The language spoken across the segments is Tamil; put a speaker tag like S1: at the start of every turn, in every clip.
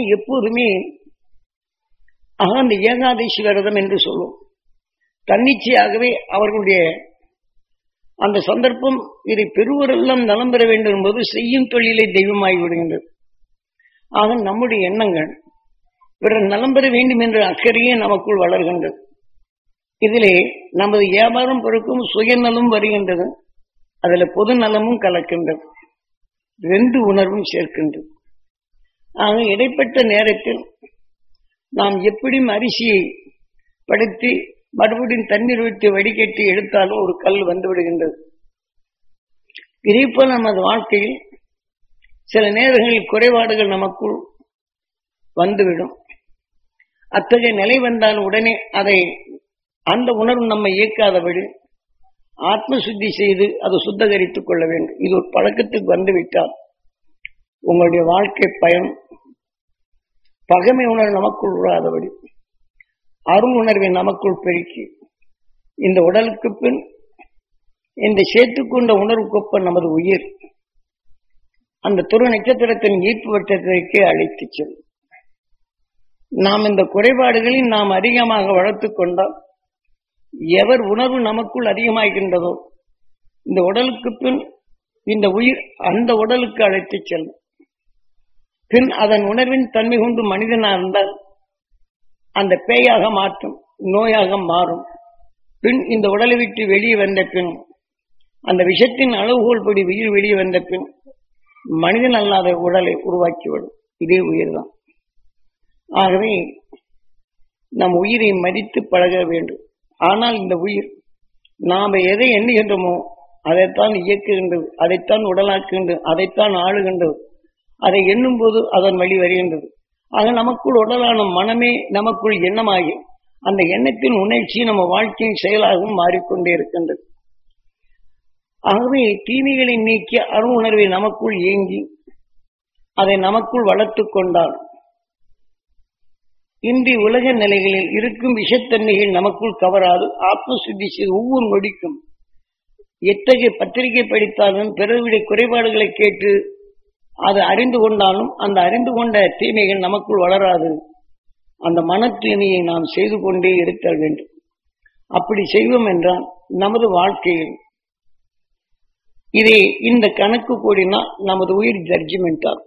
S1: எப்போதுமே ஆக அந்த ஏகாதசி விரதம் என்று சொல்லும் தன்னிச்சையாகவே அவர்களுடைய அந்த சந்தர்ப்பம் இதை பெறுவரெல்லாம் நலம் பெற வேண்டும் என்பது செய்யும் தொழிலை தெய்வமாகி விடுகின்றது ஆக நம்முடைய எண்ணங்கள் பிறர் நலம் பெற வேண்டும் என்ற அக்கறையே நமக்குள் வளர்கின்றது இதிலே நமது வியாபாரம் பொறுக்கும் சுயநலம் வருகின்றது அதுல பொது நலமும் கலக்கின்றது ரெண்டு உணர்வும் சேர்க்கின்றது ஆக இடைப்பட்ட நேரத்தில் நாம் எப்படியும் அரிசியை படுத்தி மறுபடியும் தண்ணீர் விட்டு வடிகட்டி எடுத்தாலும் ஒரு கல் வந்து விடுகின்றது இதே போல நமது வாழ்க்கையில் சில நேரங்களில் குறைபாடுகள் நமக்குள் வந்துவிடும் அத்தகைய நிலை வந்தால் உடனே அதை அந்த உணர்வு நம்மை இயக்காதபடி ஆத்ம சுத்தி செய்து அதை சுத்தகரித்துக் கொள்ள வேண்டும் இது ஒரு பழக்கத்துக்கு வந்துவிட்டால் உங்களுடைய வாழ்க்கை பயன் பகமை உணர்வு நமக்குள் உருவாதபடி அருள் உணர்வை நமக்குள் பெருக்கி இந்த உடலுக்கு பின் இந்த சேர்த்துக்கொண்ட உணர்வுக்கொப்ப நமது உயிர் அந்த துரு நட்சத்திரத்தின் ஈர்ப்பு வட்டத்திற்கு அழைத்துச் செல்லும் நாம் இந்த குறைபாடுகளில் நாம் அதிகமாக வளர்த்துக் கொண்டால் எவர் உணர்வு நமக்குள் அதிகமாகின்றதோ இந்த உடலுக்கு பின் இந்த உயிர் அந்த உடலுக்கு அழைத்துச் செல்லும் பின் அதன் உணர்வின் தன்மை கொண்டு மனிதனாக இருந்தால் அந்த பேயாக மாற்றும் நோயாக மாறும் பின் இந்த உடலை விட்டு வெளியே வந்த பின் அந்த விஷத்தின் அளவுகோல் படி உயிர் வெளியே வந்த பின் மனிதன் அல்லாத உடலை உருவாக்கிவிடும் இதே உயிர் தான் ஆகவே நம் உயிரை மதித்து பழக வேண்டும் ஆனால் இந்த உயிர் நாம் எதை எண்ணுகின்றோமோ அதைத்தான் இயக்குகின்றது அதைத்தான் உடலாக்குகின்றது அதைத்தான் ஆளுகின்றது அதை எண்ணும் போது அதன் வழி வருகின்றது ஆக நமக்குள் உடலான மனமே நமக்குள் எண்ணமாகி அந்த எண்ணத்தின் உணர்ச்சி நம்ம வாழ்க்கையின் செயலாகவும் மாறிக்கொண்டே இருக்கின்றது ஆகவே தீமைகளை நீக்கிய அருண் உணர்வை நமக்குள் ஏங்கி அதை நமக்குள் வளர்த்து கொண்டால் இன்றைய உலக நிலைகளில் இருக்கும் விஷத்தன்மைகள் நமக்குள் கவராது ஆத்ம சுத்தி செய்து ஒவ்வொரு நொடிக்கும் எத்தகைய பத்திரிகை படித்தாலும் பிறருடைய குறைபாடுகளை கேட்டு அது அறிந்து கொண்டாலும் அந்த அறிந்து கொண்ட தீமைகள் நமக்குள் வளராது அந்த மன தூய்மையை நாம் செய்து கொண்டே இருத்தல் வேண்டும் அப்படி செய்வோம் என்றால் நமது வாழ்க்கையில் இதை இந்த கணக்கு கூடினால் நமது உயிர் ஜட்ஜ்மெண்ட் ஆகும்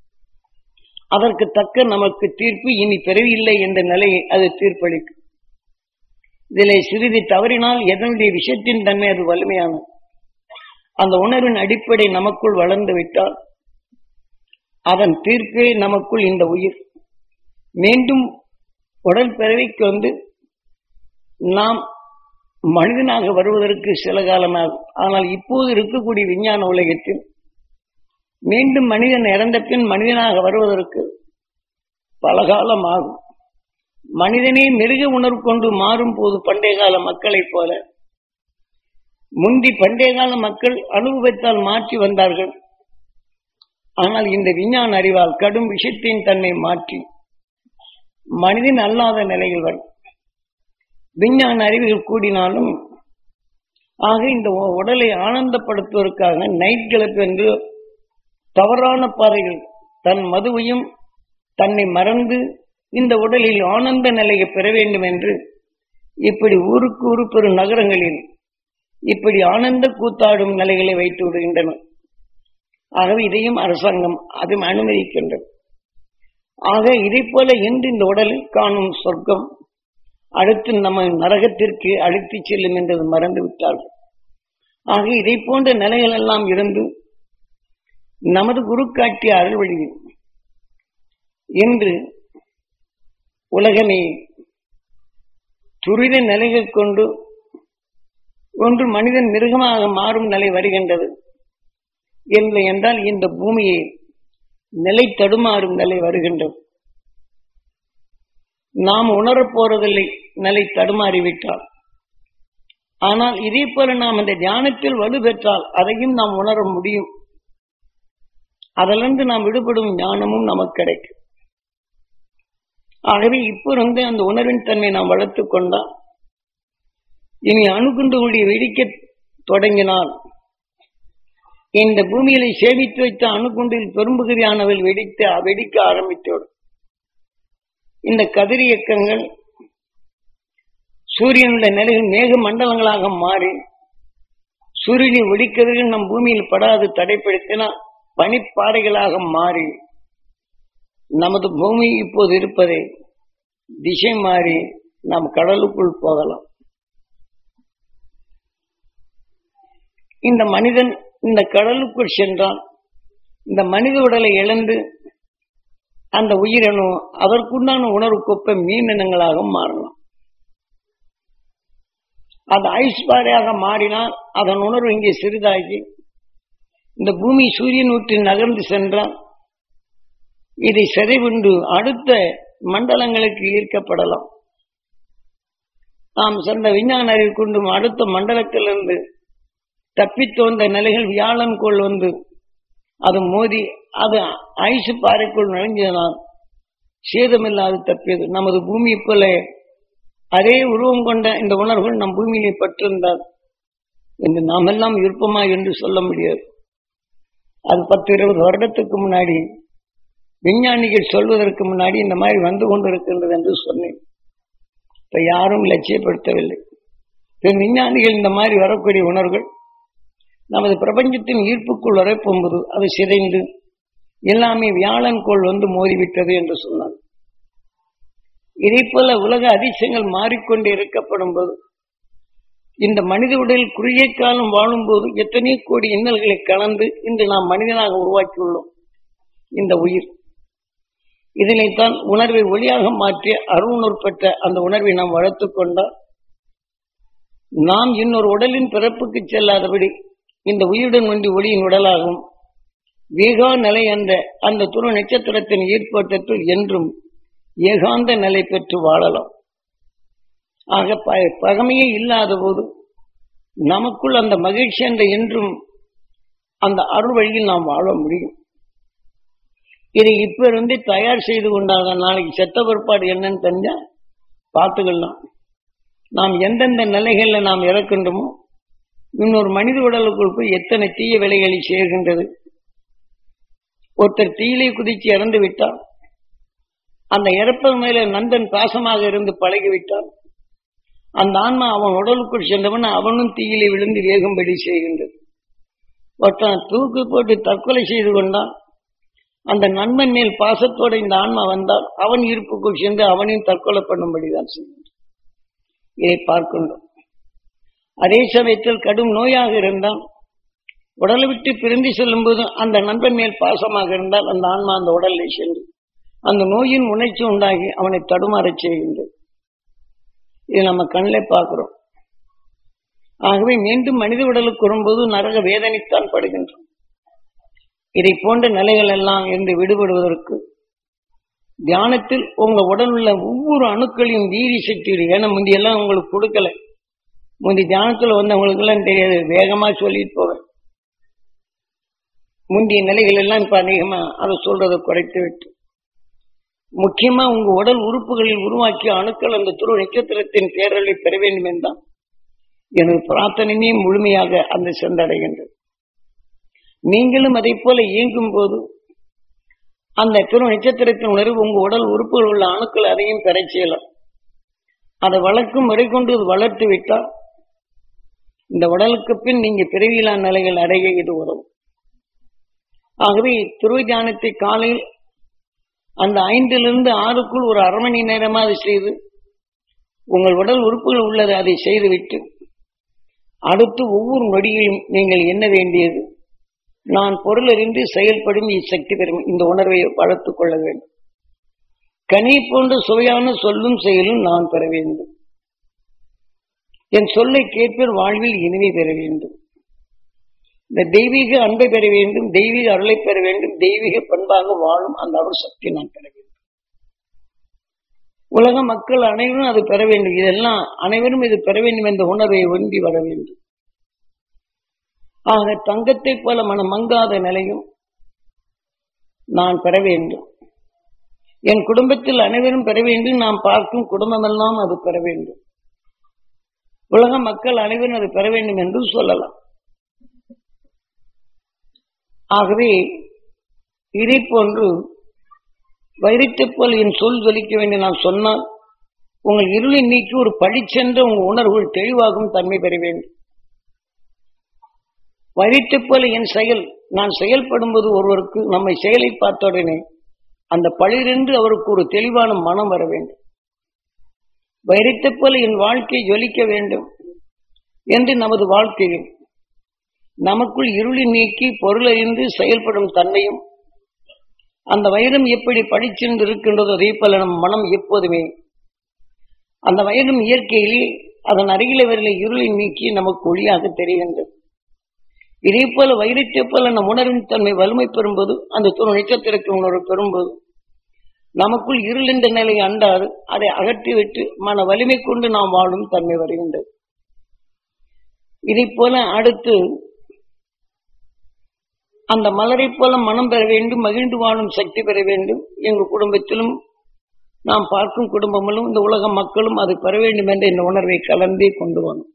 S1: அதற்கு தக்க நமக்கு தீர்ப்பு இனி பிறவில்லை என்ற நிலையை அது தீர்ப்பளிக்கும் இதிலே சிறிது தவறினால் எதனுடைய விஷயத்தின் தன்மை அது வலிமையானது அந்த உணர்வின் அடிப்படை நமக்குள் வளர்ந்து விட்டால் அதன் தீர்ப்பே நமக்குள் இந்த உயிர் மீண்டும் உடல் பிறவிக்கு வந்து நாம் மனிதனாக வருவதற்கு சில காலமாகும் ஆனால் இப்போது இருக்கக்கூடிய விஞ்ஞான உலகத்தில் மீண்டும் மனிதன் இறந்த பின் மனிதனாக வருவதற்கு பல காலம் ஆகும் மனிதனே மிருக உணர்வு கொண்டு மாறும் போது பண்டைய கால மக்களைப் போல முந்தி பண்டைய கால மக்கள் அனுபவத்தால் மாற்றி வந்தார்கள் ஆனால் இந்த விஞ்ஞான அறிவால் கடும் விஷயத்தின் தன்னை மாற்றி மனிதன் அல்லாத நிலையில் வரும் விஞ்ஞான அறிவுகள் கூடினாலும் ஆக இந்த உடலை ஆனந்தப்படுத்துவதற்காக நைட் கிளப் என்று தவறான பாதைகள் தன் மதுவையும் தன்னை மறந்து இந்த உடலில் ஆனந்த நிலையை பெற வேண்டும் என்று இப்படி ஊருக்கு ஊரு பெறும் நகரங்களில் இப்படி ஆனந்த கூத்தாடும் நிலைகளை வைத்து விடுகின்றனர் ஆகவே இதையும் அரசாங்கம் அது அனுமதிக்கின்றது ஆக இதை போல இன்று இந்த உடலில் காணும் சொர்க்கம் அடுத்து நம்ம நரகத்திற்கு அழைத்து செல்லும் என்றது மறந்து விட்டார்கள் ஆக இதை போன்ற நிலைகள் எல்லாம் இருந்து நமது குரு காட்டிய அருள்வழியில் இன்று உலகமே துரித நிலைகள் கொண்டு ஒன்று மனிதன் மிருகமாக மாறும் நிலை வருகின்றது இல்லை என்றால் இந்த பூமியை நிலை தடுமாறும் நிலை வருகின்றது நாம் உணரப் போறதில்லை நிலை தடுமாறிவிட்டால் ஆனால் இதே போல நாம் இந்த தியானத்தில் வலு பெற்றால் அதையும் நாம் உணர முடியும் அதிலிருந்து நாம் விடுபடும் ஞானமும் நமக்கு கிடைக்கும் ஆகவே இப்பொழுது அந்த உணர்வின் தன்மை நாம் வளர்த்துக் கொண்டால் இனி அணுகுண்டுகளுடைய வெடிக்க தொடங்கினால் இந்த பூமியில சேமித்து வைத்த அணுகுண்டில் பெரும்பகுதியானவள் வெடித்து வெடிக்க ஆரம்பித்தோடு இந்த கதிரியக்கங்கள் சூரியனுடைய நிலையில் மேக மண்டலங்களாக மாறி சூரியனை ஒளிக்கதிர்கள் நம் பூமியில் படாது தடைப்படுத்தினா பனிப்பாறைகளாக மாறி நமது பூமி இப்போது இருப்பதை திசை மாறி நாம் கடலுக்குள் போகலாம் இந்த மனிதன் இந்த கடலுக்குள் சென்றால் இந்த மனித உடலை இழந்து அந்த உயிரணு அதற்குண்டான உணர்வுக்கொப்ப மீனினங்களாக மாறலாம் அது ஐஸ் பாறையாக மாறினால் அதன் உணர்வு இங்கே சிறிதாகி இந்த பூமி சூரியன் வீட்டில் நகர்ந்து சென்றால் இதை சிறைவுண்டு அடுத்த மண்டலங்களுக்கு ஈர்க்கப்படலாம் நாம் சென்ற விஞ்ஞான அறிவு கொண்டும் அடுத்த மண்டலத்திலிருந்து தப்பித்து வந்த நிலைகள் வியாழன் கோள் வந்து அது மோதி அது ஐசு பாறைக்குள் நுழைஞ்சதனால் சேதமில்லாது தப்பியது நமது பூமி போல அதே உருவம் கொண்ட இந்த உணர்வுகள் நம் பூமியிலே பற்றிருந்தால் என்று நாம் எல்லாம் விருப்பமா என்று சொல்ல முடியாது அது பத்து இருபது வருடத்துக்கு முன்னாடி விஞ்ஞானிகள் சொல்வதற்கு முன்னாடி இந்த மாதிரி வந்து கொண்டிருக்கின்றது என்று சொன்னேன் இப்ப யாரும் லட்சியப்படுத்தவில்லை இப்ப விஞ்ஞானிகள் இந்த மாதிரி வரக்கூடிய உணர்வுகள் நமது பிரபஞ்சத்தின் ஈர்ப்புக்குள் வரப்போகும்போது அது சிதைந்து எல்லாமே வியாழன் கோள் வந்து மோதிவிட்டது என்று சொன்னார் இதே போல உலக அதிசயங்கள் மாறிக்கொண்டே இருக்கப்படும் போது இந்த மனித உடலில் குறுகிய காலம் வாழும்போது எத்தனை கோடி இன்னல்களை கலந்து இன்று நாம் மனிதனாக உருவாக்கியுள்ளோம் இந்த உயிர் இதனைத்தான் உணர்வை ஒளியாக மாற்றி அருணர் பெற்ற அந்த உணர்வை நாம் வளர்த்துக் கொண்டால் நாம் இன்னொரு உடலின் பிறப்புக்கு செல்லாதபடி இந்த உயிருடன் ஒன்றி ஒளியின் உடலாகும் வேகா நிலை என்ற அந்த துரு நட்சத்திரத்தின் ஈர்ப்போட்டத்தில் என்றும் ஏகாந்த நிலை பெற்று வாழலாம் ஆக ப- பகமையே இல்லாத போது நமக்குள் அந்த மகிழ்ச்சி என்ற என்றும் அந்த அருள் வழியில் நாம் வாழ முடியும் இதை இப்ப இருந்து தயார் செய்து கொண்டாங்க நாளைக்கு செத்த பிற்பாடு என்னன்னு தெரிஞ்சா பார்த்துக்கலாம் நாம் எந்தெந்த நிலைகள்ல நாம் இறக்கின்றோமோ இன்னொரு மனித உடலுக்குள் போய் எத்தனை தீய வேலைகளை செய்கின்றது ஒருத்தர் தீயிலே குதிச்சு இறந்து விட்டால் அந்த இறப்பது மேல நந்தன் பாசமாக இருந்து பழகிவிட்டால் அந்த ஆன்மா அவன் உடலுக்குள் சென்றவன் அவனும் தீயிலே விழுந்து வேகும்படி செய்கின்றது ஒருத்தன் தூக்கு போட்டு தற்கொலை செய்து கொண்டான் அந்த நண்பன் மேல் பாசத்தோட இந்த ஆன்மா வந்தால் அவன் இருப்புக்குள் சென்று அவனையும் தற்கொலை பண்ணும்படிதான் செய்கின்றான் இதை பார்க்கின்றோம் அதே சமயத்தில் கடும் நோயாக இருந்தால் உடலை விட்டு பிரிந்து செல்லும் போது அந்த நண்பன் மேல் பாசமாக இருந்தால் அந்த ஆன்மா அந்த உடலை சென்று அந்த நோயின் உணர்ச்சி உண்டாகி அவனை தடுமாறச் செய்கின்றது இது நம்ம கண்ணில் பார்க்கிறோம் ஆகவே மீண்டும் மனித உடலுக்கு வரும்போது நரக வேதனைத்தான் படுகின்றோம் இதை போன்ற நிலைகள் எல்லாம் இருந்து விடுபடுவதற்கு தியானத்தில் உங்க உடல் உள்ள ஒவ்வொரு அணுக்களையும் வீரி சக்தி ஏன்னா முந்தியெல்லாம் உங்களுக்கு கொடுக்கல முந்தி தியானத்துல வந்தவங்களுக்கு எல்லாம் தெரியாது வேகமா சொல்லிட்டு போவேன் முந்தைய நிலைகள் எல்லாம் இப்ப அதிகமா அதை சொல்றதை குறைத்து விட்டு முக்கியமா உங்க உடல் உறுப்புகளில் உருவாக்கிய அணுக்கள் அந்த துரு நட்சத்திரத்தின் பேரலை பெற வேண்டும் என்றால் எனது பிரார்த்தனையுமே முழுமையாக அந்த சென்றடைகின்றது நீங்களும் அதை போல இயங்கும் போது அந்த திரு நட்சத்திரத்தின் உணர்வு உங்க உடல் உறுப்புகள் உள்ள அணுக்கள் அதையும் பெறச் செய்யலாம் அதை வளர்க்கும் முறை கொண்டு இது வளர்த்து விட்டால் இந்த உடலுக்கு பின் நீங்க பிறவியிலா நிலைகள் அடைய இது உதவும் ஆகவே துருவ தியானத்தை காலையில் அந்த ஐந்திலிருந்து ஆறுக்குள் ஒரு அரை மணி நேரமா அதை செய்து உங்கள் உடல் உறுப்புகள் உள்ளது அதை செய்துவிட்டு அடுத்து ஒவ்வொரு நொடியிலும் நீங்கள் என்ன வேண்டியது நான் பொருளறிந்து செயல்படும் இச்சக்தி பெறும் இந்த உணர்வை வளர்த்துக் கொள்ள வேண்டும் கனி போன்ற சுவையான சொல்லும் செயலும் நான் பெற வேண்டும் என் சொல்லை கேட்பர் வாழ்வில் இனிமை பெற வேண்டும் இந்த தெய்வீக அன்பை பெற வேண்டும் தெய்வீக அருளை பெற வேண்டும் தெய்வீக பண்பாக வாழும் அந்த அருள் சக்தி நான் பெற வேண்டும் உலக மக்கள் அனைவரும் அது பெற வேண்டும் இதெல்லாம் அனைவரும் இது பெற வேண்டும் என்ற உணர்வை ஒன்றி வர வேண்டும் ஆக தங்கத்தைப் போல மனம் மங்காத நிலையும் நான் பெற வேண்டும் என் குடும்பத்தில் அனைவரும் பெற வேண்டும் நாம் பார்க்கும் குடும்பமெல்லாம் அது பெற வேண்டும் உலக மக்கள் அனைவரும் அது பெற வேண்டும் என்று சொல்லலாம் ஆகவே இதை போன்று வைரத்தைப் போல் என் சொல் ஜொலிக்க வேண்டிய நான் சொன்னால் உங்கள் இருளை நீக்கி ஒரு பழிச்சென்ற உங்கள் உணர்வுகள் தெளிவாகும் தன்மை பெற வேண்டும் வைரத்தைப் போல என் செயல் நான் செயல்படும்போது ஒருவருக்கு நம்மை செயலை பார்த்த உடனே அந்த பழிரென்று அவருக்கு ஒரு தெளிவான மனம் வர வேண்டும் வைரத்தைப் போல என் வாழ்க்கை ஜொலிக்க வேண்டும் என்று நமது வாழ்க்கையில் நமக்குள் இருளி நீக்கி பொருளறிந்து செயல்படும் தன்மையும் அந்த வைரம் எப்படி படிச்சென்று இருக்கின்றதோ அதே போல நம் மனம் எப்போதுமே அந்த வைரம் இயற்கையிலே அதன் அருகில் வரல இருளை நீக்கி நமக்கு ஒளியாக தெரிகின்றது இதே போல வைரத்தை போல நம் உணர்வின் தன்மை வலிமை பெறும்போது அந்த துணை நட்சத்திரக்கு உணர்வு பெறும்போது நமக்குள் இருள் என்ற நிலை அண்டாது அதை அகற்றிவிட்டு மன வலிமை கொண்டு நாம் வாழும் தன்மை வருகின்றது இதை போல அடுத்து அந்த மலரை போல மனம் பெற வேண்டும் மகிழ்ந்து வாழும் சக்தி பெற வேண்டும் எங்கள் குடும்பத்திலும் நாம் பார்க்கும் குடும்பங்களும் இந்த உலக மக்களும் அது பெற வேண்டும் என்ற இந்த உணர்வை கலந்தே கொண்டு வரும்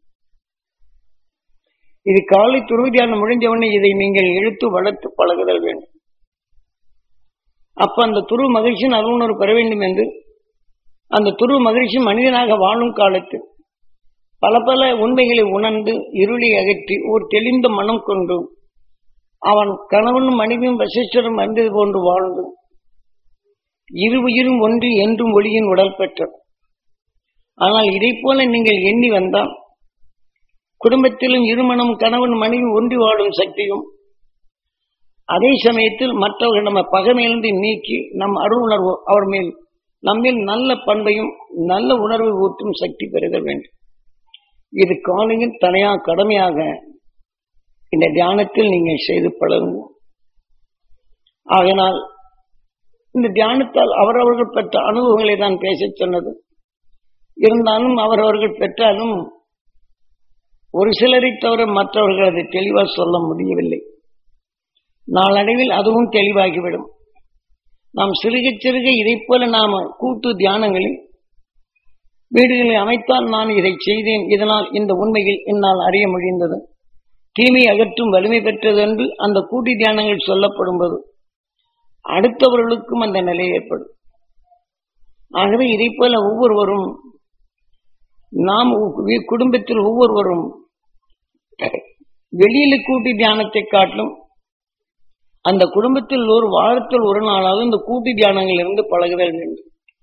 S1: இது காலை துருவிதியானம் முடிஞ்சவொடனே இதை நீங்கள் எழுத்து வளர்த்து பழகுதல் வேண்டும் அப்ப அந்த துரு மகிழ்ச்சியின் அருணர் பெற வேண்டும் என்று அந்த துரு மகிழ்ச்சி மனிதனாக வாழும் காலத்தில் பல பல உண்மைகளை உணர்ந்து இருளை அகற்றி ஒரு தெளிந்த மனம் கொண்டு அவன் கணவனும் மனைவியும் வசிஷ்டரும் அந்தது போன்று வாழ்ந்து இரு உயிரும் ஒன்று என்றும் ஒளியின் உடல் பெற்ற ஆனால் இதை போல நீங்கள் எண்ணி வந்தால் குடும்பத்திலும் இருமணம் கணவன் மனைவி ஒன்றி வாழும் சக்தியும் அதே சமயத்தில் மற்றவர்கள் நம்ம பகைமையிலிருந்து நீக்கி நம் அருள் உணர்வு அவர் மேல் நம்மில் நல்ல பண்பையும் நல்ல உணர்வை ஊட்டும் சக்தி பெறுதல் வேண்டும் இது காலையில் தனியா கடமையாக இந்த தியானத்தில் நீங்கள் செய்து பழகுங்க ஆகையினால் இந்த தியானத்தால் அவரவர்கள் பெற்ற அனுபவங்களை தான் பேசச் சொன்னது இருந்தாலும் அவரவர்கள் பெற்றாலும் ஒரு சிலரை தவிர மற்றவர்கள் அதை தெளிவாக சொல்ல முடியவில்லை நாளடைவில் அதுவும் தெளிவாகிவிடும் நாம் சிறுக சிறுக இதை போல நாம கூட்டு தியானங்களில் வீடுகளை அமைத்தால் நான் இதை செய்தேன் இதனால் இந்த உண்மையில் என்னால் அறிய முடிந்தது தீமை அகற்றும் வலிமை பெற்றது என்று அந்த கூட்டி தியானங்கள் சொல்லப்படும் போது அடுத்தவர்களுக்கும் அந்த நிலை ஏற்படும் ஆகவே இதை போல ஒவ்வொருவரும் நாம் குடும்பத்தில் ஒவ்வொருவரும் வெளியில கூட்டி தியானத்தை காட்டிலும் அந்த குடும்பத்தில் ஒரு வாரத்தில் ஒரு நாளாவது இந்த கூட்டு தியானங்கள் இருந்து பழகுதல் வேண்டும்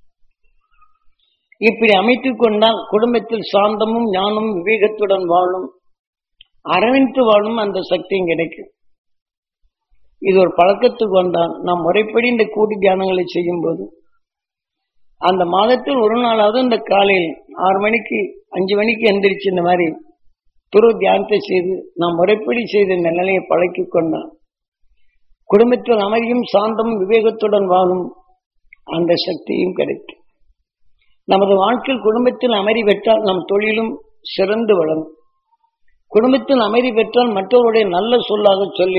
S1: இப்படி அமைத்துக் கொண்டால் குடும்பத்தில் சாந்தமும் ஞானமும் விவேகத்துடன் வாழும் அரவணைத்து வாழும் அந்த சக்தியும் கிடைக்கும் இது ஒரு பழக்கத்துக்கு வந்தால் நாம் முறைப்படி இந்த கூட்டு தியானங்களை செய்யும் போது அந்த மாதத்தில் ஒரு நாளாவது இந்த காலையில் ஆறு மணிக்கு அஞ்சு மணிக்கு எந்திரிச்சு இந்த மாதிரி துரு தியானத்தை செய்து நாம் முறைப்படி செய்து இந்த நிலையை பழக்கி கொண்டான் குடும்பத்தில் அமைதியும் சாந்தமும் விவேகத்துடன் வாழும் அந்த சக்தியும் கிடைக்கும் நமது வாழ்க்கையில் குடும்பத்தில் அமைதி பெற்றால் நம் தொழிலும் சிறந்து வளரும் குடும்பத்தில் அமைதி பெற்றால் மற்றவருடைய நல்ல சொல்லாக சொல்லி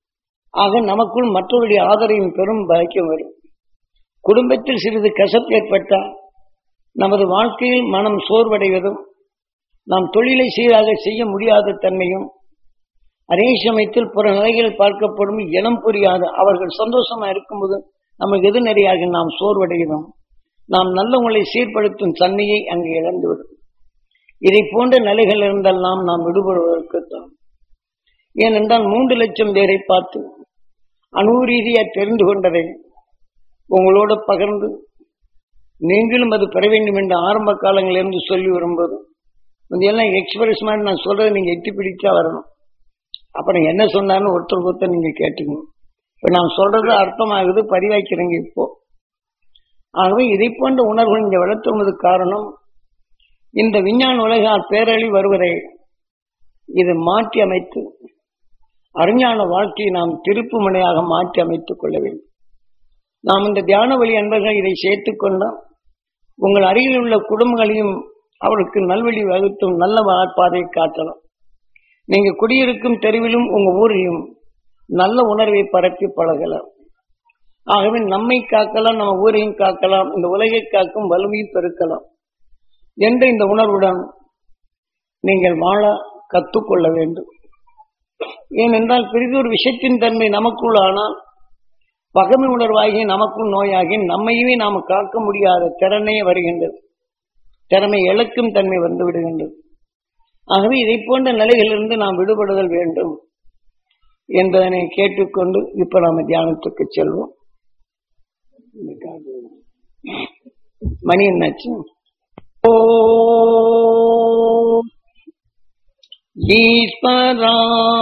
S1: ஆக நமக்குள் மற்றவருடைய ஆதரவையும் பெரும் பாக்கியம் வரும் குடும்பத்தில் சிறிது கசப்பு ஏற்பட்டால் நமது வாழ்க்கையில் மனம் சோர்வடைவதும் நாம் தொழிலை சீராக செய்ய முடியாத தன்மையும் அதே சமயத்தில் புற நிலைகள் பார்க்கப்படும் இனம் புரியாத அவர்கள் சந்தோஷமா இருக்கும்போது நமக்கு எதிர்நெறியாக நாம் சோர்வடைகிறோம் நாம் நல்லவங்களை சீர்படுத்தும் தன்மையை அங்கு இழந்துவிடும் இதை போன்ற நிலைகள் இருந்தெல்லாம் நாம் விடுபடுவதற்குத்தான் ஏனென்றால் மூன்று லட்சம் பேரை பார்த்து அணுரீதியா தெரிந்து கொண்டதை உங்களோடு பகிர்ந்து நீங்களும் அது பெற வேண்டும் என்று ஆரம்ப காலங்களிலிருந்து சொல்லி வரும்போது எல்லாம் எக்ஸ்பிரஸ் மாதிரி நான் சொல்றதை நீங்க எட்டி பிடிச்சா வரணும் அப்புறம் என்ன சொன்னாலும் ஒருத்தர் ஒருத்தர் நீங்க கேட்டுங்க இப்ப நான் சொல்றது அர்த்தமாகுது பதிவாக்கிறீங்க இப்போ ஆகவே இதை போன்ற உணர்வு இங்க வளர்த்துவதற்கு காரணம் இந்த விஞ்ஞான உலக பேரழி வருவதை இது மாற்றி அமைத்து அறிஞான வாழ்க்கையை நாம் திருப்பு முனையாக மாற்றி அமைத்துக் கொள்ள வேண்டும் நாம் இந்த தியான வழி அன்பர்கள் இதை சேர்த்துக் கொண்டால் உங்கள் அருகில் உள்ள குடும்பங்களையும் அவருக்கு நல்வழி வகுத்தும் நல்ல பாதையை காட்டலாம் நீங்க குடியிருக்கும் தெருவிலும் உங்க ஊரிலும் நல்ல உணர்வை பரப்பி பழகலாம் ஆகவே நம்மை காக்கலாம் நம்ம ஊரையும் காக்கலாம் இந்த உலகை காக்கும் வலிமையும் பெருக்கலாம் என்ற இந்த உணர்வுடன் நீங்கள் வாழ கற்றுக்கொள்ள வேண்டும் ஏனென்றால் பெரிதொரு விஷயத்தின் தன்மை நமக்குள் ஆனால் பகமை உணர்வாகி நமக்கும் நோயாகி நம்மையுமே நாம் காக்க முடியாத திறனே வருகின்றது திறமை இழக்கும் தன்மை வந்து விடுகின்றது ஆகவே இதை போன்ற நிலைகளிலிருந்து நாம் விடுபடுதல் வேண்டும் என்பதனை கேட்டுக்கொண்டு இப்ப நாம தியானத்துக்கு செல்வோம் மணி என்னாச்சு ஓ ஈஸ்வரா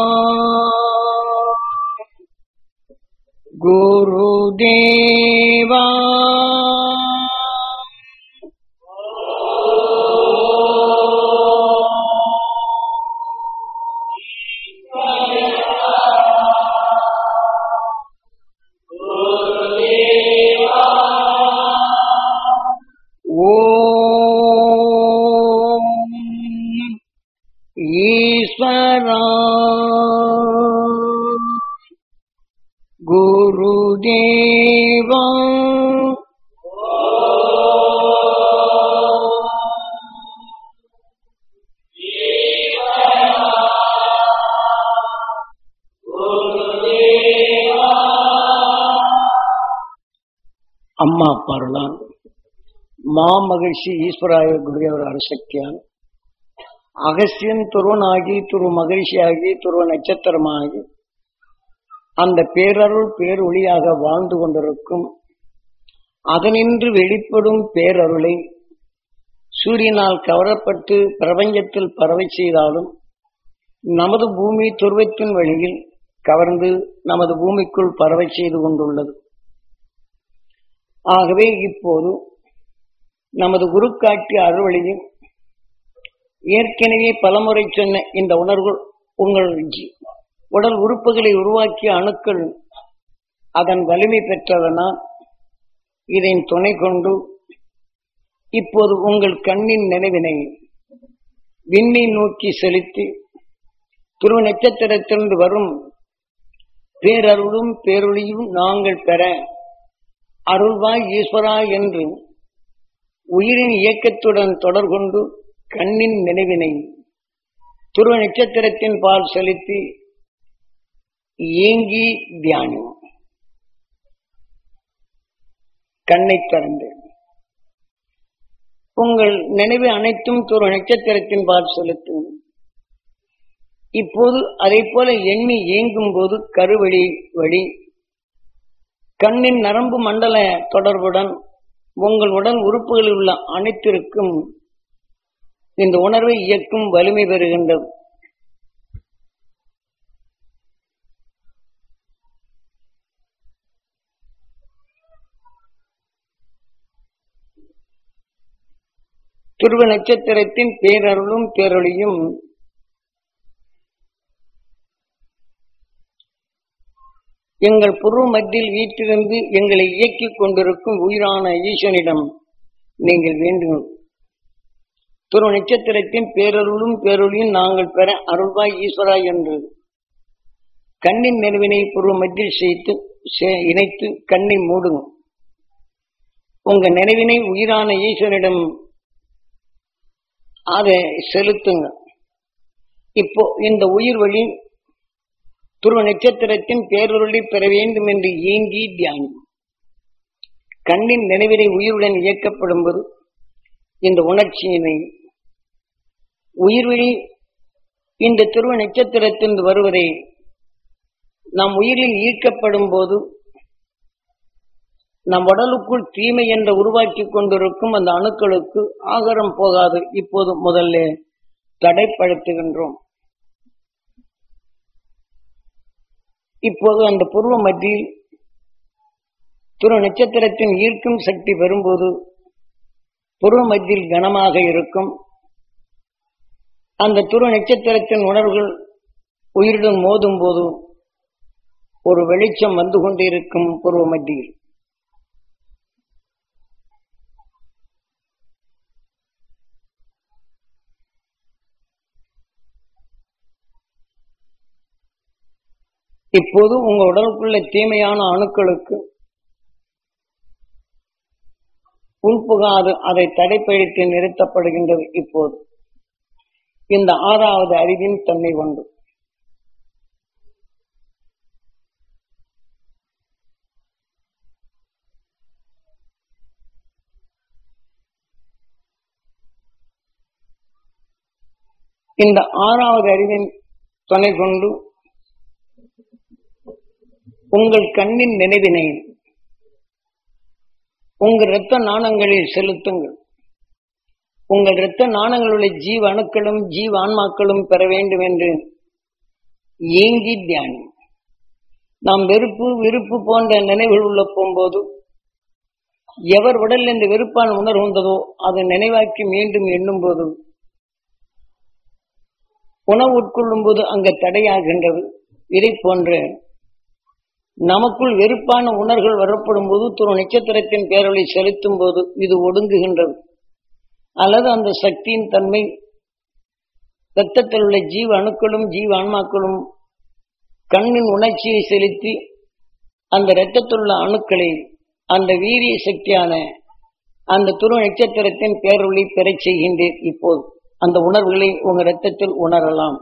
S1: குருதேவா ஓம் ஈஸ்வரா குருதேவா அம்மா பருளான் மாமகிழ்ச்சி ஈஸ்வராய குருதேவர் அரசக்தியான் அகசியன் துருவனாகி துரு மகிழ்ச்சியாகி துருவ நட்சத்திரமாகி அந்த பேரருள் பேரொளியாக வாழ்ந்து கொண்டிருக்கும் அதனின்று வெளிப்படும் பேரருளை சூரியனால் கவரப்பட்டு பிரபஞ்சத்தில் பரவை செய்தாலும் நமது பூமி துருவத்தின் வழியில் கவர்ந்து நமது பூமிக்குள் பரவை செய்து கொண்டுள்ளது ஆகவே இப்போது நமது குரு காட்டிய அறுவழியில் ஏற்கனவே பலமுறை சொன்ன இந்த உணர்வு உங்கள் ஜி- உடல் உறுப்புகளை உருவாக்கிய அணுக்கள் அதன் வலிமை பெற்றதனால் இதன் துணை கொண்டு இப்போது உங்கள் கண்ணின் நினைவினை விண்ணை நோக்கி செலுத்தி துருவ நட்சத்திரத்திலிருந்து வரும் பேரருளும் பேரொளியும் நாங்கள் பெற அருள்வாய் ஈஸ்வரா என்று உயிரின் இயக்கத்துடன் தொடர்கொண்டு கண்ணின் நினைவினை துருவ நட்சத்திரத்தின் பால் செலுத்தி ஏங்கி தியானம் கண்ணை திறந்து உங்கள் நினைவு அனைத்தும் துருவ நட்சத்திரத்தின் பால் செலுத்தும் இப்போது அதை போல எண்ணி இயங்கும் போது கருவழி வழி கண்ணின் நரம்பு மண்டல தொடர்புடன் உங்கள் உடல் உறுப்புகளில் உள்ள அனைத்திற்கும் இந்த உணர்வை இயக்கும் வலிமை பெறுகின்றது துருவ நட்சத்திரத்தின் பேரருளும் பேரொளியும் எங்கள் புருவ மத்தியில் வீட்டிலிருந்து எங்களை இயக்கிக் கொண்டிருக்கும் உயிரான ஈசனிடம் நீங்கள் வேண்டும் துருவ நட்சத்திரத்தின் பேரருளும் பேரொளியும் நாங்கள் பெற அருள்வாய் ஈஸ்வரா என்று கண்ணின் நினைவினை புருவ மத்தியில் செய்து சே- இணைத்து கண்ணை மூடுங்க உங்க நினைவினை உயிரான ஈஸ்வரனிடம் அதை செலுத்துங்க இப்போ இந்த உயிர் வழி துருவ நட்சத்திரத்தின் பேரொருளை பெற வேண்டும் என்று ஏங்கி தியானம் கண்ணின் நினைவினை உயிருடன் இயக்கப்படும் போது இந்த உணர்ச்சியினை உயிர்வழி இந்த துருவ நட்சத்திரத்திலிருந்து வருவதை நம் உயிரில் ஈர்க்கப்படும் போது நம் உடலுக்குள் தீமை என்ற உருவாக்கி கொண்டிருக்கும் அந்த அணுக்களுக்கு ஆகாரம் போகாது இப்போது முதல்ல தடைப்படுத்துகின்றோம் இப்போது அந்த பூர்வ மத்தியில் துரு நட்சத்திரத்தின் ஈர்க்கும் சக்தி வரும்போது பூர்வ மத்தியில் கனமாக இருக்கும் அந்த துரு நட்சத்திரத்தின் உணர்வுகள் உயிருடன் மோதும் போது ஒரு வெளிச்சம் வந்து கொண்டிருக்கும் பூர்வ மத்தியில் இப்போது உங்க உடலுக்குள்ள தீமையான அணுக்களுக்கு உள்புகாது அதை தடைப்படுத்தி நிறுத்தப்படுகின்றது இப்போது இந்த ஆறாவது அறிவின் தன்மை கொண்டு இந்த ஆறாவது அறிவின் துணை கொண்டு உங்கள் கண்ணின் நினைவினை உங்கள் இரத்த நாணங்களில் செலுத்துங்கள் உங்கள் இரத்த நாணங்களுடைய ஜீவ அணுக்களும் ஜீவ ஆன்மாக்களும் பெற வேண்டும் என்று ஏங்கி தியானம் நாம் வெறுப்பு விருப்பு போன்ற நினைவுகள் உள்ள போகும்போது எவர் உடலில் இந்த வெறுப்பான உணர்வு வந்ததோ அதை நினைவாக்கி மீண்டும் எண்ணும் போது உணவு உட்கொள்ளும் போது அங்கு தடையாகின்றது இதை போன்ற நமக்குள் வெறுப்பான உணர்வுகள் வரப்படும் போது துரு நட்சத்திரத்தின் பேரொழி செலுத்தும் போது இது ஒடுங்குகின்றது அல்லது அந்த சக்தியின் தன்மை ரத்தத்தில் உள்ள ஜீவ அணுக்களும் ஜீவ ஆன்மாக்களும் கண்ணின் உணர்ச்சியை செலுத்தி அந்த இரத்தத்தில் உள்ள அணுக்களை அந்த வீரிய சக்தியான அந்த துரு நட்சத்திரத்தின் பேரொழி பெறச் செய்கின்றேன் இப்போது அந்த உணர்வுகளை உங்க ரத்தத்தில் உணரலாம்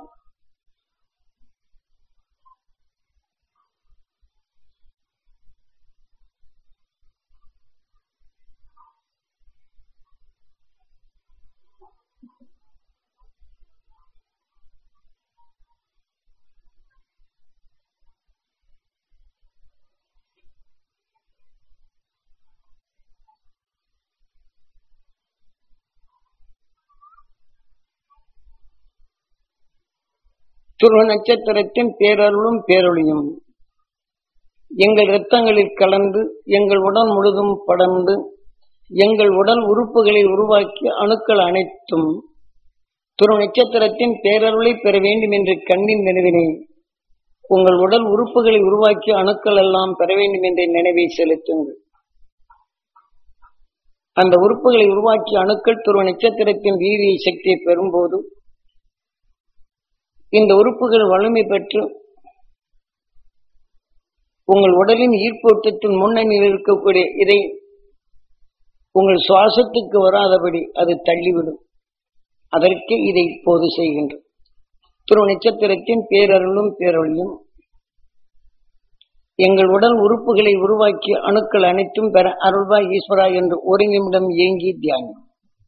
S1: துருவ நட்சத்திரத்தின் பேரருளும் பேரொழியும் எங்கள் இரத்தங்களில் கலந்து எங்கள் உடல் முழுதும் படர்ந்து எங்கள் உடல் உறுப்புகளை உருவாக்கி அணுக்கள் அனைத்தும் துரு நட்சத்திரத்தின் பேரருளை பெற வேண்டும் என்று கண்ணின் நினைவினை உங்கள் உடல் உறுப்புகளை உருவாக்கி அணுக்கள் எல்லாம் பெற வேண்டும் என்ற நினைவை செலுத்துங்கள் அந்த உறுப்புகளை உருவாக்கி அணுக்கள் துருவ நட்சத்திரத்தின் வீரிய சக்தியை பெறும்போது இந்த உறுப்புகள் வலிமை பெற்று உங்கள் உடலின் ஈர்ப்போட்டத்தின் முன்னணியில் இருக்கக்கூடிய இதை உங்கள் சுவாசத்துக்கு வராதபடி அது தள்ளிவிடும் அதற்கு இதை இப்போது செய்கின்றோம் துரு நட்சத்திரத்தின் பேரருளும் பேரொழியும் எங்கள் உடல் உறுப்புகளை உருவாக்கி அணுக்கள் அனைத்தும் பெற அருள்வாய் ஈஸ்வரா என்று ஒரு நிமிடம் ஏங்கி தியானம்